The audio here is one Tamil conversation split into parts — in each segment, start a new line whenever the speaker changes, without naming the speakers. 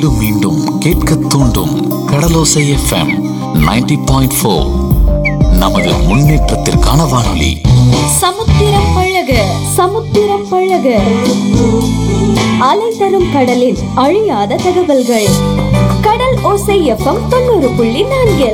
மீண்டும் மீண்டும் கேட்க தூண்டும் கடலோசை எஃப்எம் 90.4 பாயிண்ட் ஃபோர் நமது முன்னேற்றத்திற்கான வானொலி
சமுத்திரம் பழக சமுத்திரம் பழக அலை தரும் கடலில் அழியாத தகவல்கள் கடல் ஓசை எஃப்எம் தொண்ணூறு புள்ளி நான்கில்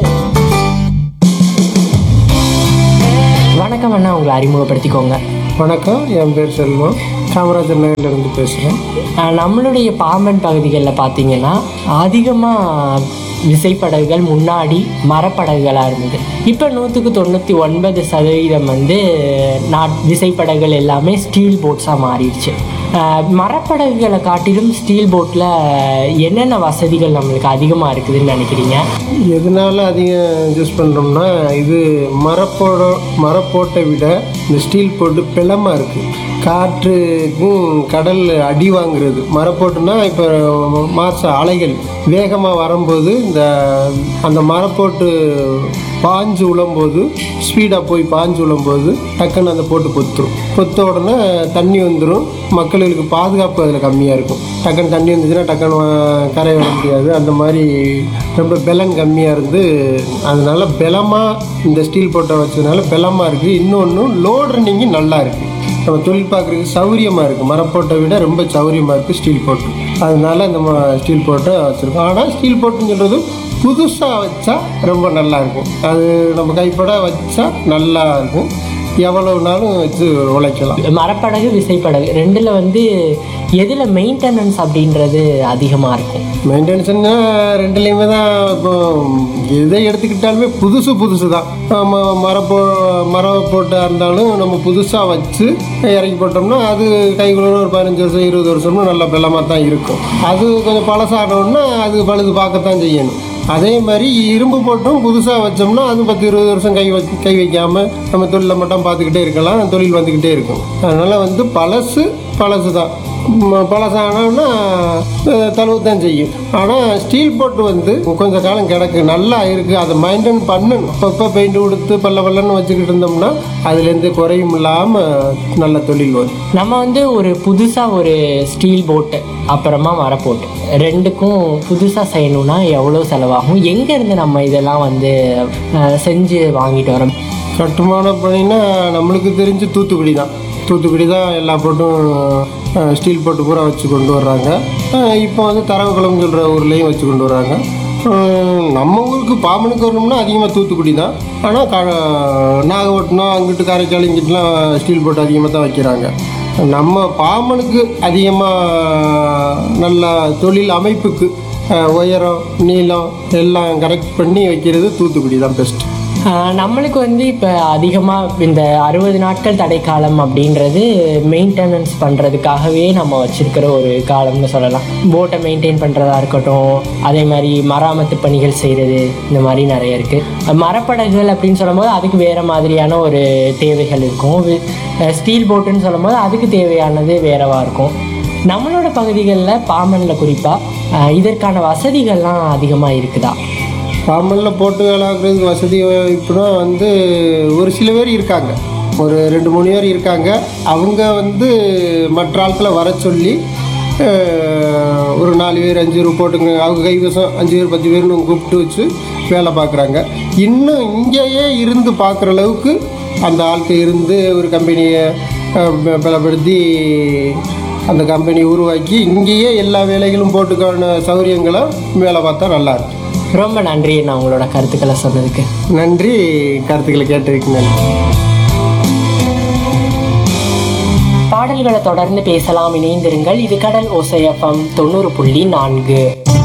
வணக்கம் அண்ணா உங்களை அறிமுகப்படுத்திக்கோங்க
வணக்கம் என் பேர் செல்வம் காமராஜர் நகர்லேருந்து பேசுகிறேன்
அஹ் நம்மளுடைய பாம்பன் பகுதிகளில் பார்த்தீங்கன்னா அதிகமாக விசைப்படகுகள் முன்னாடி மரப்படகுகளாக இருந்தது இப்போ நூற்றுக்கு தொண்ணூற்றி ஒன்பது சதவீதம் வந்து நான் விசைப்படகுகள் எல்லாமே ஸ்டீல் போட்ஸாக மாறிடுச்சு அஹ் மரப்படகுகளை காட்டிலும் ஸ்டீல் போட்டில் என்னென்ன வசதிகள் நம்மளுக்கு அதிகமாக இருக்குதுன்னு நினைக்கிறீங்க
எதனால அதிகம் யூஸ் பண்ணுறோம்னா இது மரப்போட மரப்போட்டை விட இந்த ஸ்டீல் போட்டு பிளமாக இருக்குது காற்றுக்கும் கடல் அடி வாங்குறது மரப்போட்டுனா இப்போ மாச அலைகள் வேகமாக வரும்போது இந்த அந்த மரப்போட்டு பாஞ்சு விழும்போது ஸ்பீடாக போய் பாஞ்சு விழும்போது டக்குன்னு அந்த போட்டு பொத்துரும் பொத்த உடனே தண்ணி வந்துடும் மக்களுக்கு பாதுகாப்பு அதில் கம்மியாக இருக்கும் டக்குன்னு தண்ணி வந்துச்சுன்னா டக்குன்னு வ- கரை வர முடியாது அந்த மாதிரி ரொம்ப பெலன் கம்மியாக இருந்து அதனால பலமாக இந்த ஸ்டீல் போட்டை வச்சதுனால பலமாக இருக்குது இன்னொன்று லோட் ரன்னிங்கு நல்லா இருக்குது நம்ம தொழில் பார்க்குறதுக்கு சௌரியமாக இருக்குது மரப்போட்டை விட ரொம்ப சௌரியமாக இருக்குது ஸ்டீல் போட்டு அதனால நம்ம ஸ்டீல் போட்டை வச்சுருக்கோம் ஆனால் ஸ்டீல் போட்டுன்னு சொல்கிறது புதுசாக வச்சா ரொம்ப நல்லா இருக்கும் அது நம்ம கைப்பட வச்சா நல்லா இருக்கும் எவ்வளவு நாளும் வச்சு உழைக்கலாம்
மரப்படகு விசைப்படகு ரெண்டில் வந்து எதில் மெயின்டெனன்ஸ் அப்படின்றது அதிகமாக இருக்கும்
மெயின்டெனன்ஸ்னா ரெண்டுலேயுமே தான் இப்போ எதை எடுத்துக்கிட்டாலுமே புதுசு புதுசு தான் நம்ம மரம் போ மரம் போட்டா இருந்தாலும் நம்ம புதுசாக வச்சு இறக்கி போட்டோம்னா அது கைக்குள்ள ஒரு பதினஞ்சு வருஷம் இருபது வருஷம்னு நல்ல பலமாக தான் இருக்கும் அது கொஞ்சம் பழசானோன்னா அது பழுது பார்க்கத்தான் செய்யணும் அதே மாதிரி இரும்பு போட்டும் புதுசாக வச்சோம்னா அது பத்து இருபது வருஷம் கை வச்சு கை வைக்காம நம்ம தொழிலை மட்டும் பார்த்துக்கிட்டே இருக்கலாம் தொழில் வந்துக்கிட்டே இருக்கும் அதனால வந்து பழசு பழசு தான் ம- பழசானோன்னா தழுவு தான் செய்யும் ஆனால் ஸ்டீல் போட்டு வந்து கொஞ்சம் காலம் கிடக்கு நல்லா இருக்குது அதை மெயின்டைன் பண்ணணும் அப்பப்போ பெயிண்ட் கொடுத்து பல்ல பல்லன்னு வச்சுக்கிட்டு இருந்தோம்னா அதுலேருந்து குறையும் இல்லாமல் நல்ல தொழில் வரும்
நம்ம வந்து ஒரு புதுசாக ஒரு ஸ்டீல் போட்டு அப்புறமா மரப்போட்டு ரெண்டுக்கும் புதுசாக செய்யணும்னா எவ்வளோ செலவாகும் எங்கேருந்து நம்ம இதெல்லாம் வந்து அஹ், செஞ்சு வாங்கிட்டு வரோம்
கட்டுமான பணினா நம்மளுக்கு தெரிஞ்சு தூத்துக்குடி தான் தூத்துக்குடி தான் எல்லா போட்டும் அஹ், ஸ்டீல் போட்டு பூரா வச்சு கொண்டு வர்றாங்க அஹ், இப்போ வந்து தரவகுளம் சொல்கிற ஊர்லேயும் வச்சு கொண்டு வர்றாங்க அஹ், நம்ம ஊருக்கு பாம்பனுக்கு வரணும்னா அதிகமாக தூத்துக்குடி தான் ஆனால் க நாகப்பட்டினம் அங்கிட்டு காரைக்கால் இங்கிட்டுலாம் ஸ்டீல் போட்டு அதிகமாக தான் வைக்கிறாங்க நம்ம பாம்பனுக்கு அதிகமாக நல்ல தொழில் அமைப்புக்கு அஹ், உயரம் நீளம் எல்லாம் கரெக்ட் பண்ணி வைக்கிறது தூத்துக்குடி தான் பெஸ்ட்டு
அஹ், நம்மளுக்கு வந்து இப்போ அதிகமாக இந்த அறுபது நாட்கள் தடைக்காலம் அப்படின்றது மெயின்டெனன்ஸ் பண்ணுறதுக்காகவே நம்ம வச்சிருக்கிற ஒரு காலம்னு சொல்லலாம் போட்டை மெயின்டைன் பண்ணுறதா இருக்கட்டும் அதே மாதிரி மராமத்து பணிகள் செய்கிறது இந்த மாதிரி நிறைய இருக்குது மரப்படகுகள் அப்படின்னு சொல்லும்போது அதுக்கு வேறு மாதிரியான ஒரு தேவைகள் இருக்கும் வி- அஹ், ஸ்டீல் போட்டுன்னு சொல்லும்போது அதுக்கு தேவையானது வேறவா இருக்கும் நம்மளோட பகுதிகளில் பாம்பனில் குறிப்பாக இதற்கான வசதிகள்லாம் அதிகமாக இருக்குதா
பாம்பனில் போட்டு வேலாக்குறதுக்கு வசதி இப்போனா வந்து ஒரு சில பேர் இருக்காங்க ஒரு ரெண்டு மூணு பேர் இருக்காங்க அவங்க வந்து மற்ற ஆட்களை வர சொல்லி அஹ், ஒரு நாலு பேர் அஞ்சு பேர் போட்டுங்க அவங்க கைவசம் அஞ்சு பேர் பத்து பேர்னு கூப்பிட்டு வச்சு வேலை பார்க்குறாங்க இன்னும் இங்கேயே இருந்து பார்க்குற அளவுக்கு அந்த ஆட்கள் இருந்து ஒரு கம்பெனியை பலப்படுத்தி அந்த கம்பெனி உருவாக்கி இங்கேயே எல்லா வேலைகளும் போட்டுக்கான சௌகரியங்களை வேலை பார்த்தா நல்லா இருக்கும்
ரொம்ப நன்றி நான் உங்களோட கருத்துக்களை சொன்னதுக்கு
நன்றி கருத்துக்களை கேட்டதுக்கு நன்றி
பாடல்களை தொடர்ந்து பேசலாம் இணைந்திருங்கள் இது கடல் ஓசையப்பம் தொண்ணூறு புள்ளி நான்கு